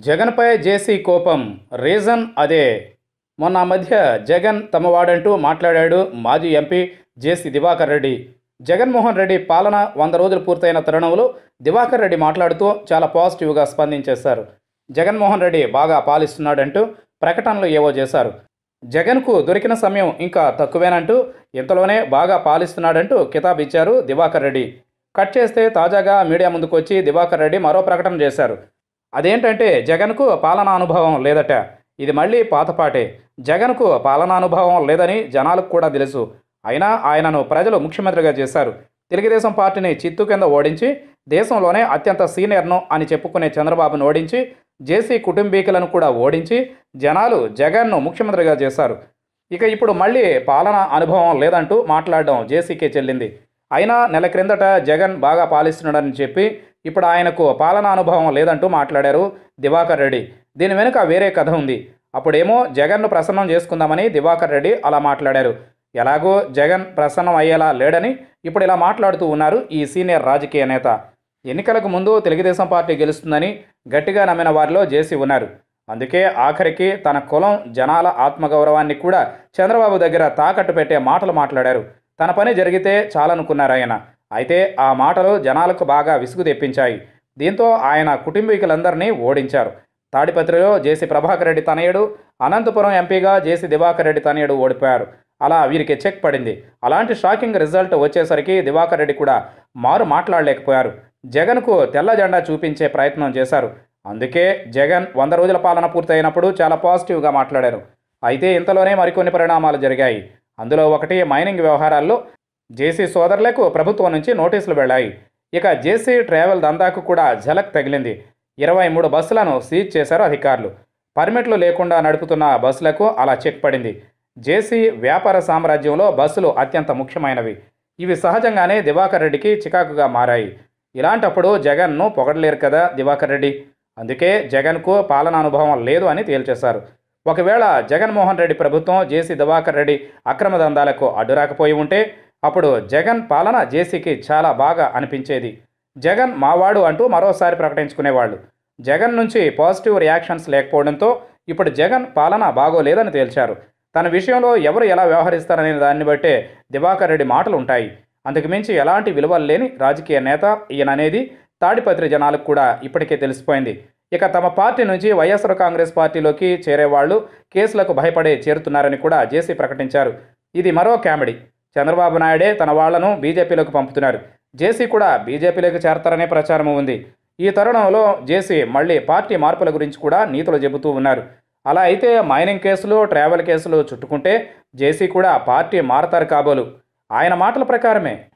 జగన్పై జేసీ కోపం రీజన్ అదే మొన్న ఆ మధ్య జగన్ తమవాడంటూ మాట్లాడాడు మాజీ ఎంపీ జేసీ దివాకర్ రెడ్డి జగన్మోహన్ రెడ్డి పాలన వంద రోజులు పూర్తయిన తరుణంలో దివాకర్ రెడ్డి మాట్లాడుతూ చాలా పాజిటివ్గా స్పందించేశారు జగన్మోహన్ రెడ్డి బాగా పాలిస్తున్నాడంటూ ప్రకటనలు ఏవో చేశారు జగన్కు దొరికిన సమయం ఇంకా తక్కువేనంటూ ఇంతలోనే బాగా పాలిస్తున్నాడంటూ కితాబ్ ఇచ్చారు దివాకర్ రెడ్డి కట్ చేస్తే తాజాగా మీడియా ముందుకు వచ్చి దివాకర్ రెడ్డి మరో ప్రకటన చేశారు అదేంటంటే జగన్కు పాలనా అనుభవం లేదట ఇది మళ్ళీ పాతపాటే జగన్కు పాలనా అనుభవం లేదని జనాలకు కూడా తెలుసు అయినా ఆయనను ప్రజలు ముఖ్యమంత్రిగా చేశారు తెలుగుదేశం పార్టీని చిత్తు కింద ఓడించి దేశంలోనే అత్యంత సీనియర్ను అని చెప్పుకునే చంద్రబాబును ఓడించి జేసీ కుటుంబీకులను కూడా ఓడించి జనాలు జగన్ను ముఖ్యమంత్రిగా చేశారు ఇక ఇప్పుడు మళ్ళీ పాలన అనుభవం లేదంటూ మాట్లాడడం జేసీకే చెల్లింది అయినా నెల క్రిందట జగన్ బాగా పాలిస్తున్నాడని చెప్పి ఇప్పుడు ఆయనకు పాలనా అనుభవం లేదంటూ మాట్లాడారు దివాకర్ రెడ్డి దీని వెనుక వేరే కథ ఉంది అప్పుడేమో జగన్ను ప్రసన్నం చేసుకుందామని దివాకర్ రెడ్డి అలా మాట్లాడారు ఎలాగో జగన్ ప్రసన్నం అయ్యేలా లేడని ఇప్పుడు ఇలా మాట్లాడుతూ ఉన్నారు ఈ సీనియర్ రాజకీయ నేత ఎన్నికలకు ముందు తెలుగుదేశం పార్టీ గెలుస్తుందని గట్టిగా నమ్మిన వారిలో జేసీ ఉన్నారు అందుకే ఆఖరికి తన కులం జనాల ఆత్మగౌరవాన్ని కూడా చంద్రబాబు దగ్గర తాకట్టు పెట్టే మాటలు మాట్లాడారు తన పని జరిగితే చాలనుకున్నారు ఆయన అయితే ఆ మాటలు జనాలకు బాగా విసుగు తెప్పించాయి దీంతో ఆయన కుటుంబీకులందరినీ ఓడించారు తాడిపత్రిలో జేసీ ప్రభాకర్ రెడ్డి తనయుడు అనంతపురం ఎంపీగా జేసీ దివాకర్ రెడ్డి తనయుడు ఓడిపోయారు అలా వీరికి చెక్ పడింది అలాంటి షాకింగ్ రిజల్ట్ వచ్చేసరికి దివాకర్ రెడ్డి కూడా మారు మాట్లాడలేకపోయారు జగన్కు తెల్ల జెండా చూపించే ప్రయత్నం చేశారు అందుకే జగన్ వంద రోజుల పాలన పూర్తయినప్పుడు చాలా పాజిటివ్గా మాట్లాడారు అయితే ఇంతలోనే మరికొన్ని పరిణామాలు జరిగాయి అందులో ఒకటి మైనింగ్ వ్యవహారాల్లో జేసీ సోదరులకు ప్రభుత్వం నుంచి నోటీసులు వెళ్ళాయి ఇక జేసీ ట్రావెల్ దందాకు కూడా ఝలక్ తగిలింది ఇరవై మూడు బస్సులను సీజ్ చేశారు అధికారులు పర్మిట్లు లేకుండా నడుపుతున్న బస్సులకు అలా చెక్ పడింది జేసీ వ్యాపార సామ్రాజ్యంలో బస్సులు అత్యంత ముఖ్యమైనవి ఇవి సహజంగానే దివాకర్ రెడ్డికి చికాకుగా మారాయి ఇలాంటప్పుడు జగన్ను పొగడలేరు కదా దివాకర్ రెడ్డి అందుకే జగన్కు పాలనా అనుభవం లేదు అని తేల్చేశారు ఒకవేళ జగన్మోహన్ రెడ్డి ప్రభుత్వం జేసీ దివాకర్ రెడ్డి అక్రమ దందాలకు అడ్డురాకపోయి ఉంటే అప్పుడు జగన్ పాలన జేసీకి చాలా బాగా అనిపించేది జగన్ మావాడు అంటూ మరోసారి ప్రకటించుకునేవాళ్ళు జగన్ నుంచి పాజిటివ్ రియాక్షన్స్ లేకపోవడంతో ఇప్పుడు జగన్ పాలన బాగోలేదని తేల్చారు తన విషయంలో ఎవరు ఎలా వ్యవహరిస్తారనే దాన్ని బట్టే దివాకర్ రెడ్డి మాటలు ఉంటాయి అంతకు మించి ఎలాంటి విలువలు లేని రాజకీయ నేత ఈయననేది తాడిపత్రి జనాలకు కూడా ఇప్పటికే తెలిసిపోయింది ఇక తమ పార్టీ నుంచి వైఎస్ఆర్ కాంగ్రెస్ పార్టీలోకి చేరేవాళ్లు కేసులకు భయపడే చేరుతున్నారని కూడా జేసీ ప్రకటించారు ఇది మరో కామెడీ చంద్రబాబు నాయుడే తన వాళ్లను బీజేపీలోకి పంపుతున్నారు జేసీ కూడా బీజేపీలోకి చేరతారనే ప్రచారం ఉంది ఈ తరుణంలో జేసీ మళ్ళీ పార్టీ మార్పుల గురించి కూడా నీతులు చెబుతూ ఉన్నారు అలా అయితే మైనింగ్ కేసులు ట్రావెల్ కేసులు చుట్టుకుంటే జేసీ కూడా పార్టీ మారతారు కాబోలు ఆయన మాటల ప్రకారమే